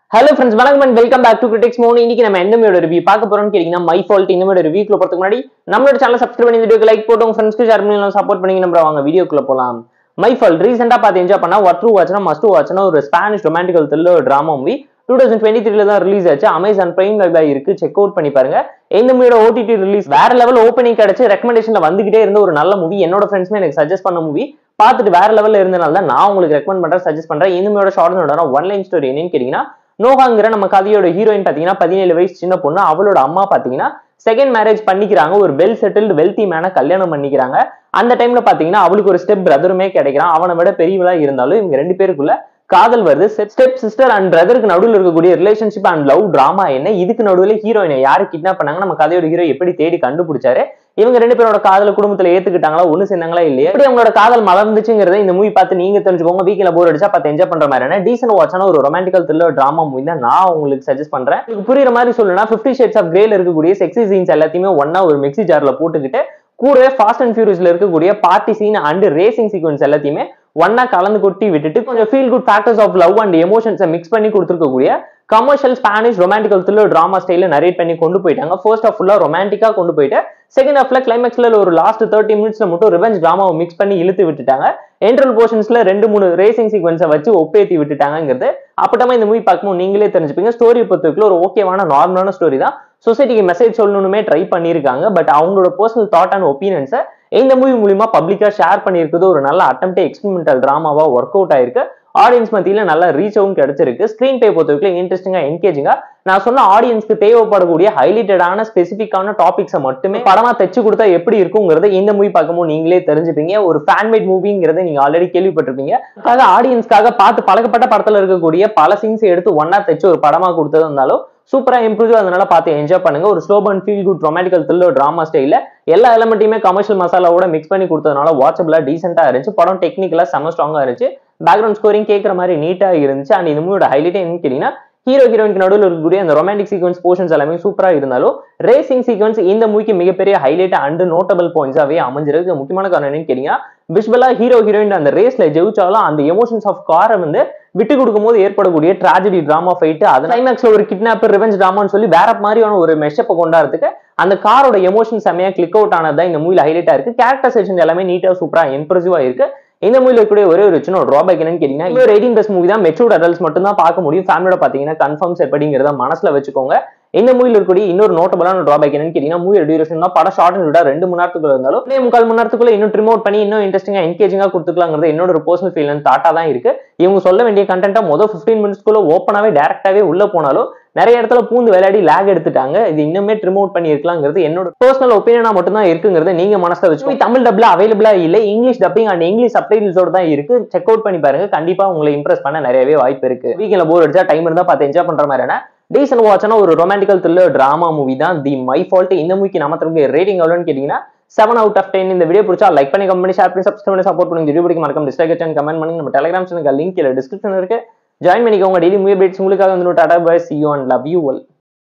hello friends வணக்கம் and welcome back to critics மோன் இன்னைக்கு நம்ம எந்த மூவியோட ரிவ்யூ பார்க்க போறோம்னு கேட்டீங்கன்னா மை ஃபால்ட் இந்த மூவியோட ரிவ்யூக்குள்ள போறதுக்கு முன்னாடி நம்மளோட சேனல் சப்ஸ்கிரைப் பண்ணி வீடியோக்கு லைக் போட்டு உங்க ஃப்ரெண்ட்ஸ்க்கு ஷேர் பண்ணி சப்போர்ட் பண்ணி நம்ம வாங்க வீடியோக்குள்ள போலாம் மை ஃபால்ட் ரீசெண்டா பார்த்து என்ஜாய் பண்ணா ஒட் ட்ரூ வாட்ச்னா மஸ்ட் வாட்ச்னா ஒரு Spanish romantical thriller drama movie two thousand twenty த்ரீல தான் ரிலீஸ் ஆச்சு அமேசான் பிரைம் லைவ்ல இருக்கு செக் அவுட் பண்ணி பாருங்க இந்த மூவியோட ஓடிடி ரிலீஸ் வேற லெவல் ஓப்பனிங் கிடைச்சு ரெக்கமெண்டேஷன்ல வந்துகிட்டே இருந்த ஒரு நல்ல மூவி என்னோட ஃப்ரெண்ட்ஸ்மே எனக்கு சஜஸ்ட் பண்ண மூவி பார்த்துட்டு வேற லெவல்ல இருந்தனால தான் நான் உங்களுக்கு ரெக்கமெண்ட் பண்றேன் சஜஸ்ட் பண்றேன் இந்த மூவியோட ஷார்ட் ஒன் லைன் ஸ்டோரி என்னன்னு கேட்டீங்கன்னா நோகாங்கிற நம்ம கதையோட ஹீரோயின் பாத்தீங்கன்னா பதினேழு வயசு சின்ன பொண்ணு அவளோட அம்மா பாத்தீங்கன்னா செகண்ட் மேரேஜ் பண்ணிக்கிறாங்க ஒரு வெல் செட்டில்டு வெல்த்தி மேன கல்யாணம் பண்ணிக்கிறாங்க அந்த டைம்ல பாத்தீங்கன்னா அவளுக்கு ஒரு ஸ்டெப் பிரதருமே கிடைக்கிறான் அவனை விட பெரியவளா இருந்தாலும் இவங்க ரெண்டு பேருக்குள்ள காதல் வருது ஸ்டெப் சிஸ்டர் அண்ட் பிரதருக்கு நடுவில் இருக்கக்கூடிய ரிலேஷன்ஷிப் அண்ட் லவ் டிராமா என்ன இதுக்கு நடுவில் ஹீரோயினை யாரு கிட்னாப் பண்ணாங்க நம்ம கதையோட ஹீரோ எப்படி தேடி கண்டுபிடிச்சாரு இவங்க ரெண்டு பேரோட காதல குடும்பத்துல ஏத்துக்கிட்டாங்களா ஒண்ணு சேர்ந்தாங்களா இல்லையா எப்படி அவங்களோட காதல் மலர்ந்துச்சுங்கிறத இந்த மூவி பார்த்து நீங்க தெரிஞ்சுக்கோங்க வீக்கில் போர் அடிச்சா பார்த்து என்ஜாய் பண்ற மாதிரி டீசன் வாட்சான ஒரு ரொமான்டிக்கல் த்ரில்லர் டிராமா மூவி தான் நான் உங்களுக்கு சஜஸ்ட் பண்றேன் உங்களுக்கு புரியுற மாதிரி சொல்லணும்னா பிப்டி ஷேட்ஸ் ஆஃப் கிரேல இருக்கக்கூடிய செக்ஸி சீன்ஸ் எல்லாத்தையுமே ஒன்னா ஒரு மிக்ஸி ஜார்ல போட்டுக்கிட்டு கூடவே ஃபாஸ்ட் அண்ட் ஃபியூரியஸ்ல இருக்கக்கூடிய party scene and racing sequence எல்லாத்தையுமே ஒன்னா கலந்து கொட்டி விட்டுட்டு கொஞ்சம் feel good factors of love and எமோஷன்ஸை மிக்ஸ் பண்ணி கொடுத்துருக்கக்கூடிய commercial Spanish romantical thriller drama ஸ்டைல நரேட் பண்ணி கொண்டு போயிட்டாங்க ஃபர்ஸ்ட் ஆஃப் ஃபுல்லா ரொமான்டிக்கா கொண்டு போயிட்டு செகண்ட் ஹாஃப்ல கிளைமேக்ஸ்ல ஒரு லாஸ்ட் தேர்ட்டி மினிட்ஸ்ல மட்டும் ரிவெஞ்ச் டிராமாவை மிக்ஸ் பண்ணி இழுத்து விட்டுட்டாங்க என்ட்ரல் போர்ஷன்ஸ்ல ரெண்டு மூணு ரேசிங் சீக்வன்ஸை வச்சு ஒப்பேத்தி விட்டுட்டாங்கிறது அப்பட்டமா இந்த மூவி பார்க்கும்போது நீங்களே தெரிஞ்சுப்பீங்க ஸ்டோரி பொறுத்தவரைக்கும் ஒரு ஓகேவான நார்மலான ஸ்டோரி தான் சொசைட்டிக்கு மெசேஜ் சொல்லணுமே ட்ரை பண்ணியிருக்காங்க பட் அவங்களோட பர்சனல் தாட் அண்ட் ஒப்பீனியன்ஸை இந்த மூவி மூலியமா பப்ளிக்கா ஷேர் பண்ணியிருக்கிறது ஒரு நல்ல அட்டம்ப்டே எக்ஸ்பெரிமெண்டல் டிராமாவா ஒர்க் அவுட் ஆயிருக்கு ஆடியன்ஸ் மத்தியில நல்ல ரீச்வும் கிடைச்சிருக்கு ஸ்கிரீன் பே பொறுத்தவரைக்கும் இன்ட்ரெஸ்டிங்கா என்கேஜிங்கா நான் சொன்ன ஆடியன்ஸ்க்கு தேவைப்படக்கூடிய ஹைலைட்டடான ஸ்பெசிஃபிக்கான டாபிக்ஸை மட்டுமே படமா தைச்சு கொடுத்தா எப்படி இருக்குங்கிறத இந்த மூவி பார்க்கும்போது நீங்களே தெரிஞ்சுப்பீங்க ஒரு ஃபேன்மேட் மூவிங்கிறத நீங்க ஆல்ரெடி கேள்விப்பட்டிருப்பீங்க அதுக்காக ஆடியன்ஸ்க்காக பார்த்து பழக்கப்பட்ட படத்துல இருக்கக்கூடிய பல சீன்ஸ் எடுத்து ஒன்னா தைச்சு ஒரு படமா கொடுத்தது இருந்தாலும் சூப்பரா இம்ப்ரூவ் அதனால பார்த்து என்ஜாய் பண்ணுங்க ஒரு slow and feel good romantical thriller drama ஸ்டைல எல்லா எலமெண்ட்டையுமே கமர்ஷியல் மசாலாவோட மிக்ஸ் பண்ணி கொடுத்ததுனால வாட்சபிளா டீசென்டா இருந்துச்சு படம் டெக்னிக்கலா செம ஸ்ட்ராங்கா இருந்துச்சு பேக்ரவுண்ட் ஸ்கோரிங் கேட்குற மாதிரி நீட்டா இருந்துச்சு அண்ட் இந்த மூவியோட ஹைலைட் என்னன்னு கேட்டீங்கன்னா ஹீரோ ஹீரோயினுக்கு நடுவில் இருக்கக்கூடிய அந்த ரொமான்டிக் சீக்வன்ஸ் போர்ஷன்ஸ் எல்லாமே சூப்பரா இருந்தாலும் ரேசிங் சீக்வன்ஸ் இந்த மூவிக்கு மிகப்பெரிய ஹைலைட் அண்ட் நோட்டபிள் பாயிண்ட்ஸாவே அமைஞ்சிருக்கு முக்கியமான காரணம் என்னன்னு கேட்டீங்கன்னா விஷுவலா ஹீரோ ஹீரோயின் அந்த ரேஸ்ல ஜெயிச்சாலும் அந்த எமோஷன்ஸ் ஆஃப் காரை வந்து விட்டு கொடுக்கும் போது ஏற்படக்கூடிய ட்ராஜடி டிராமா ஃபைட் அது கிளைமேக்ஸ்ல ஒரு கிட்னாப்பர் ரிவெஞ்ச் டிராமான்னு சொல்லி வேற மாதிரியான ஒரு மெஷப்பை கொண்டாடுறதுக்கு அந்த காரோட எமோஷன் செம்மையா கிளிக் அவுட் ஆனது இந்த மூவில ஹைலைட்டா இருக்கு கேரக்டர் செஷன் எல்லாமே நீட்டா சூப்பரா இம்ப்ரெசிவா இருக்கு இந்த மூவில இருக்கக்கூடிய ஒரே ஒரு சின்ன ட்ராபேக் என்னன்னு கேட்டீங்கன்னா இது ஒரு எயிட்டீன் பிளஸ் மூவி தான் மெச்சூர்ட் அடல்ட்ஸ் மட்டும் தான் பார்க்க முடியும் ஃபேமிலியோட பாத்தீங்கன்னா கன்ஃபார்ம்ஸ் எப்படிங்கிறத மனசுல வச்சுக்கோங்க இந்த மூவில இருக்கக்கூடிய இன்னொரு நோட்டபலான ட்ராபேக் என்னன்னு கேட்டீங்கன்னா மூவி டியூரேஷன் தான் படம் ஷார்ட் அண்ட் ரெண்டு மணி நேரத்துக்குள்ள இருந்தாலும் இதே முக்கால் மணி நேரத்துக்குள்ள இன்னும் ட்ரிமோட் பண்ணி இன்னும் இன்ட்ரெஸ்டிங்கா என்கேஜிங்கா கொடுத்துக்கலாங்கிறது என்னோட ஒரு பர்சனல் ஃபீல் அண்ட் தாட்டா தான் இருக்கு இவங்க சொல்ல வேண்டிய கண்டென்ட்டா மொதல் ஃபிஃப்டீன் மினிட்ஸ்க்குள்ள ஓப்பனாவே டேரக்டாவே உள்ள போனாலும் நிறைய இடத்துல பூந்து விளையாடி லேக் எடுத்துட்டாங்க இது இன்னுமே ட்ரிம் அவுட் பண்ணி இருக்கலாங்கிறது என்னோட பர்சனல் ஒப்பீனியனா மட்டும் தான் இருக்குங்கிறது நீங்க மனசுல வச்சு தமிழ் டப்ல அவைலபிளா இல்ல இங்கிலீஷ் டப்பிங் அண்ட் இங்கிலீஷ் சப்டைட்டில்ஸோட தான் இருக்கு செக் அவுட் பண்ணி பாருங்க கண்டிப்பா உங்களை இம்ப்ரெஸ் பண்ண நிறையவே வாய்ப்பு இருக்கு வீக்கெண்ட்ல போர் அடிச்சா டைம் இருந்தா பார்த்து என்ஜாய் பண்ற மாதிரியான டீசன் வாட்ச்னா ஒரு ரொமான்டிக்கல் த்ரில்லர் டிராமா மூவி தான் தி மை ஃபால்ட் இந்த மூவிக்கு நம்ம திரும்ப ரேட்டிங் எவ்வளோன்னு கேட்டீங்கன்னா செவன் அவுட் ஆஃப் டென் இந்த வீடியோ பிடிச்சா லைக் பண்ணி கமெண்ட் ஷேர் பண்ணி சப்ஸ்கிரைப் பண்ணி சப்போர்ட் பண்ணி வீடியோ பிடிக்க மறக்காம டிஸ்லைக் கமெண்ட் பண்ணி நம்ம டெலிகிராம் சேனல் லிங்க் டிஸ்கிரிப்ஷன் இருக்கு ஜாயின் பண்ணிக்கோங்க டெய்லி மூவி அப்டேட்ஸ் உங்களுக்காக வந்து tata bye see you and love you well